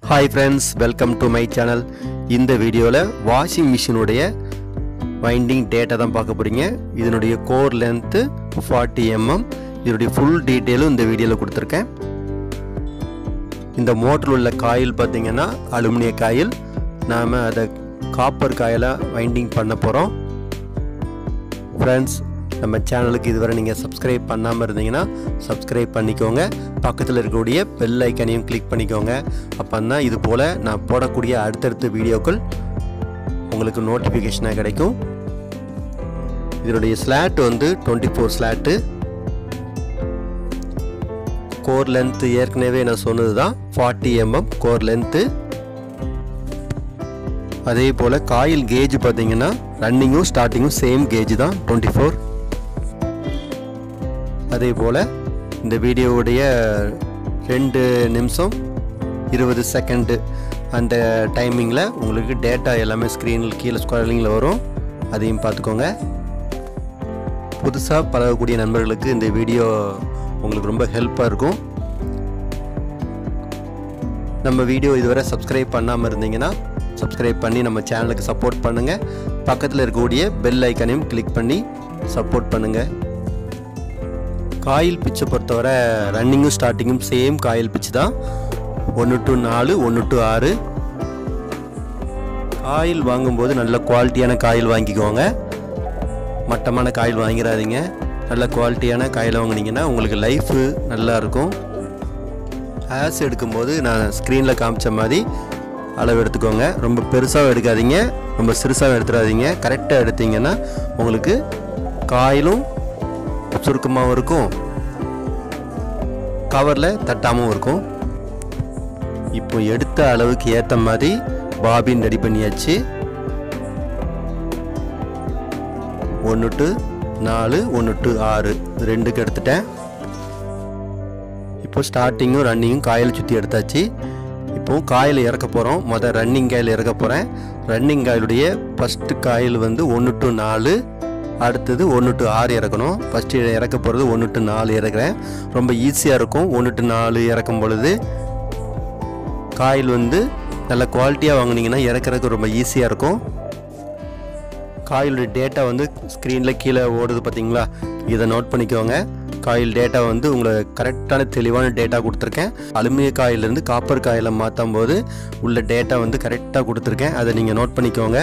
hi friends welcome to my channel இந்த வீடியோவில் washing மிஷினுடைய winding data தான் பார்க்க போகிறீங்க இதனுடைய கோர் லென்த்து ஃபார்ட்டி எம்எம் இதனுடைய ஃபுல் டீட்டெயிலும் இந்த வீடியோவில் கொடுத்துருக்கேன் இந்த மோட்டரில் உள்ள காயில் பார்த்தீங்கன்னா அலுமினிய காயில் நாம் அதை காப்பர் காயிலாக வைண்டிங் பண்ண போகிறோம் ஃப்ரெண்ட்ஸ் நம்ம சேனலுக்கு இதுவரை நீங்கள் சப்ஸ்கிரைப் பண்ணாமல் இருந்தீங்கன்னா சப்ஸ்கிரைப் பண்ணிக்கோங்க பக்கத்தில் இருக்கக்கூடிய பெல் ஐக்கனையும் கிளிக் பண்ணிக்கோங்க அப்போ தான் இது போல் நான் போடக்கூடிய அடுத்தடுத்த வீடியோக்கள் உங்களுக்கு நோட்டிஃபிகேஷனாக கிடைக்கும் இதனுடைய ஸ்லாட் வந்து twenty four slot core length ஏற்கனவே நான் சொன்னது தான் ஃபார்ட்டி எம்எம் கோர் லென்த்து அதே போல் காயில் கேஜ் பார்த்தீங்கன்னா ரன்னிங்கும் ஸ்டார்டிங்கும் சேம் கேஜ் தான் டுவெண்ட்டி ஃபோர் அதே போல் இந்த வீடியோவுடைய ரெண்டு நிமிஷம் இருபது செகண்டு அந்த டைமிங்கில் உங்களுக்கு டேட்டா எல்லாமே ஸ்க்ரீனில் கீழே ஸ்குவாலிங்கில் வரும் அதையும் பார்த்துக்கோங்க புதுசாக பழகக்கூடிய நண்பர்களுக்கு இந்த வீடியோ உங்களுக்கு ரொம்ப ஹெல்ப்பாக இருக்கும் நம்ம வீடியோ இதுவரை சப்ஸ்கிரைப் பண்ணாமல் இருந்தீங்கன்னா சப்ஸ்கிரைப் பண்ணி நம்ம சேனலுக்கு சப்போர்ட் பண்ணுங்கள் பக்கத்தில் இருக்கக்கூடிய பெல் ஐக்கனையும் கிளிக் பண்ணி சப்போர்ட் பண்ணுங்கள் காயில் பிச்சை பொறுத்தவரை ரன்னிங்கும் ஸ்டார்டிங்கும் சேம் காயில் பிச்சு தான் ஒன்று டு நாலு ஒன்று டு ஆறு காயில் வாங்கும்போது நல்ல குவாலிட்டியான காயில் வாங்கிக்கோங்க மட்டமான காயில் வாங்கிடாதீங்க நல்ல குவாலிட்டியான காயில் வாங்கினீங்கன்னா உங்களுக்கு லைஃபு நல்லா இருக்கும் ஆஸ் எடுக்கும்போது நான் ஸ்க்ரீனில் காமிச்ச மாதிரி அளவு எடுத்துக்கோங்க ரொம்ப பெருசாகவும் எடுக்காதீங்க ரொம்ப சிறுசாகவும் எடுத்துடாதீங்க கரெக்டாக எடுத்தீங்கன்னா உங்களுக்கு காயிலும் சுருக்கமாகவும் இருக்கும் கவரில் தட்டாமல் இருக்கும் இப்போ எடுத்த அளவுக்கு ஏற்ற மாதிரி பாபின் ரெடி பண்ணியாச்சு ஒன்று டு நாலு ஒன்று டு ஆறு ரெண்டுக்கு எடுத்துட்டேன் இப்போ ஸ்டார்டிங்கும் ரன்னிங்கும் காயில் சுற்றி எடுத்தாச்சு இப்போ காயில் இறக்க போகிறோம் மொதல் ரன்னிங் காயில் இறக்க போகிறேன் ரன்னிங் காயிலுடைய ஃபஸ்ட்டு காயில் வந்து ஒன்று டு நாலு அடுத்தது ஒன்று டு ஆறு இறக்கணும் ஃபஸ்ட்டு இறக்க போகிறது ஒன்று டு நாலு இறக்குறேன் ரொம்ப ஈஸியாக இருக்கும் ஒன்று டு நாலு இறக்கும் பொழுது காயில் வந்து நல்ல குவாலிட்டியாக வாங்கினீங்கன்னா இறக்குறதுக்கு ரொம்ப ஈஸியாக இருக்கும் காயிலுடைய டேட்டா வந்து ஸ்க்ரீனில் கீழே ஓடுது பார்த்தீங்களா இதை நோட் பண்ணிக்கோங்க காயில் டேட்டா வந்து உங்களுக்கு கரெக்டான தெளிவான டேட்டா கொடுத்துருக்கேன் அலுமினிய காயிலேருந்து காப்பர் காயில் மாற்றும் போது உள்ள டேட்டா வந்து கரெக்டாக கொடுத்துருக்கேன் அதை நீங்கள் நோட் பண்ணிக்கோங்க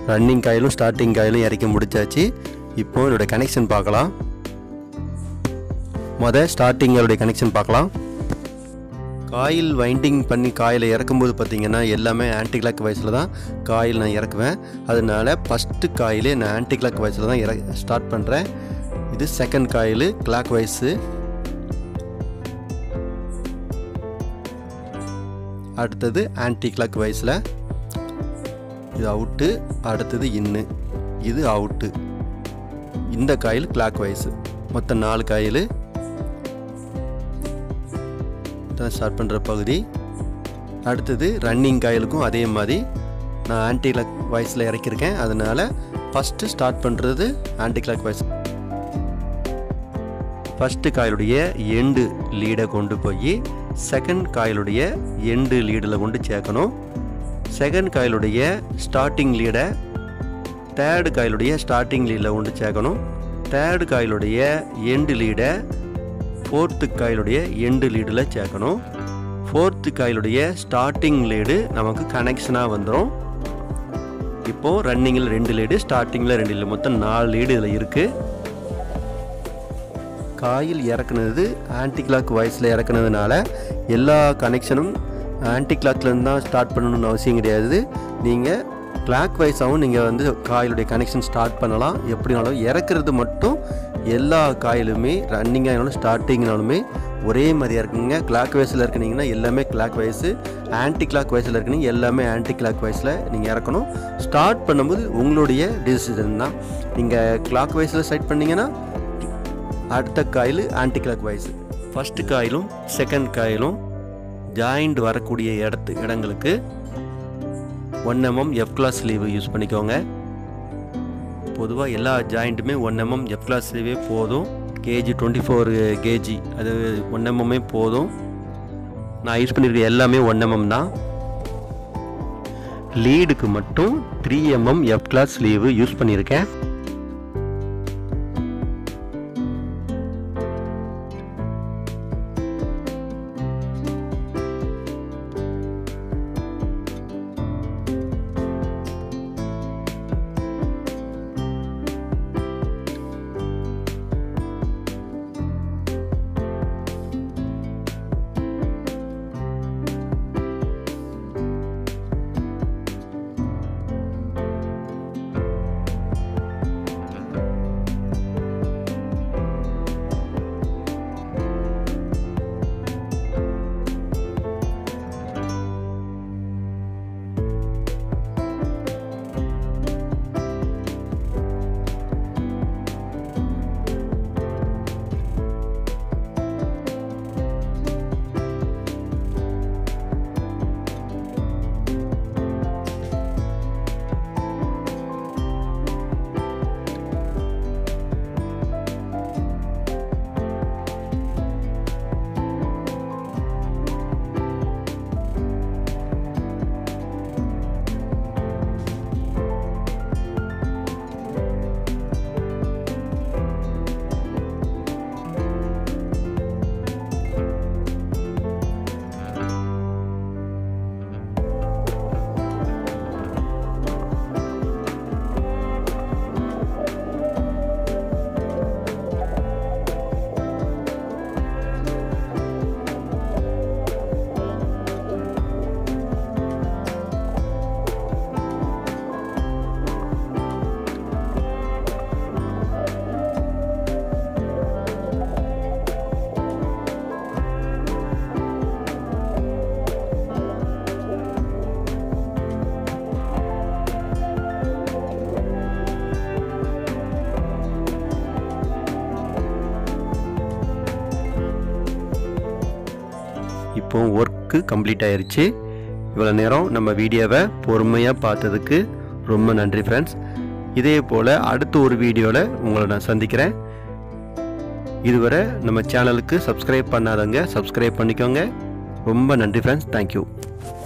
ரன்னிங் காயிலும் ஸ்டார்டிங் காயிலும் இறக்கி முடிச்சாச்சு இப்போ இதோட கனெக்ஷன் பார்க்கலாம் மொதல் ஸ்டார்டிங் அதோடைய கனெக்ஷன் பார்க்கலாம் காயில் வைண்டிங் பண்ணி காயில் இறக்கும்போது பார்த்தீங்கன்னா எல்லாமே ஆன்டி கிளாக் வயசில் தான் காயில் நான் இறக்குவேன் அதனால ஃபஸ்ட்டு காயிலே நான் ஆன்டி கிளாக் வயசில் தான் இற ஸ்டார்ட் பண்ணுறேன் இது செகண்ட் காயில் கிளாக் வைஸு அடுத்தது ஆன்டி கிளாக் வைஸில் இது அவுட்டு அடுத்தது இன்னு இது அவுட்டு இந்த காயில் கிளாக் வைஸு மொத்தம் நாலு காயில் தான் ஸ்டார்ட் பண்ணுற பகுதி அடுத்தது ரன்னிங் காயிலுக்கும் அதே மாதிரி நான் ஆன்டி கிளாக் வாய்ஸில் இறக்கியிருக்கேன் அதனால் ஃபஸ்ட்டு ஸ்டார்ட் பண்ணுறது ஆன்டி கிளாக் வாய்ஸ் ஃபஸ்ட்டு காயிலுடைய எண்டு லீடை கொண்டு போய் செகண்ட் காயிலுடைய எண்டு லீடில் கொண்டு சேர்க்கணும் செகண்ட் காயிலுடைய ஸ்டார்டிங் லீடை தேர்டு காயிலுடைய ஸ்டார்டிங் லீடில் கொண்டு சேர்க்கணும் தேர்டு காயிலுடைய எண்டு லீடை ஃபோர்த்து காயிலுடைய எண்டு லீடில் சேர்க்கணும் ஃபோர்த்து காயிலுடைய ஸ்டார்டிங் லீடு நமக்கு கனெக்ஷனாக வந்துடும் இப்போது ரன்னிங்கில் ரெண்டு லீடு ஸ்டார்டிங்கில் ரெண்டு லீடு மொத்தம் நாலு லீடு இதில் இருக்குது காயில் இறக்குனது ஆன்டி கிளாக் வாய்ஸில் இறக்குனதுனால எல்லா கனெக்ஷனும் ஆன்டி கிளாக்லேருந்து தான் ஸ்டார்ட் பண்ணணும்னு அவசியம் கிடையாது நீங்கள் கிளாக் வைஸாகவும் நீங்கள் வந்து காயிலுடைய கனெக்ஷன் ஸ்டார்ட் பண்ணலாம் எப்படினாலும் இறக்குறது மட்டும் எல்லா காயிலுமே ரன்னிங்கானாலும் ஸ்டார்டிங்னாலுமே ஒரே மாதிரியாக இருக்குங்க கிளாக் வைஸில் இருக்குனீங்கன்னா எல்லாமே கிளாக் வைஸு ஆன்டி கிளாக் வைஸில் இருக்குனீங்க எல்லாமே ஆன்டி கிளாக் வைஸில் நீங்கள் இறக்கணும் ஸ்டார்ட் பண்ணும்போது உங்களுடைய டிசிஷன் தான் நீங்கள் கிளாக் வைஸில் செட் பண்ணீங்கன்னா அடுத்த coil anticlockwise first காயிலும் செகண்ட் காயிலும் ஜாயிண்ட் வரக்கூடிய இடத்து இடங்களுக்கு one mm F class sleeve use பண்ணிக்கோங்க பொதுவாக எல்லா ஜாயிண்ட்டுமே ஒன் எம்எம் எஃப் கிளாஸ் ஸ்லீவே போதும் கேஜி டுவெண்ட்டி ஃபோர் கேஜி அது ஒன் எம்எம்மே போதும் நான் யூஸ் பண்ணியிருக்க எல்லாமே ஒன் எம்எம் தான் லீடுக்கு மட்டும் three mm F class sleeve use பண்ணியிருக்கேன் இப்போ ஒர்க்கு கம்ப்ளீட் ஆயிருச்சு இவ்வளோ நேரம் நம்ம வீடியோவை பொறுமையாக பார்த்ததுக்கு ரொம்ப நன்றி ஃப்ரெண்ட்ஸ் இதே போல் அடுத்த ஒரு வீடியோவில் உங்களை நான் சந்திக்கிறேன் இதுவரை நம்ம சேனலுக்கு சப்ஸ்கிரைப் பண்ணாதவங்க சப்ஸ்கிரைப் பண்ணிக்கோங்க ரொம்ப நன்றி ஃப்ரெண்ட்ஸ் தேங்க்யூ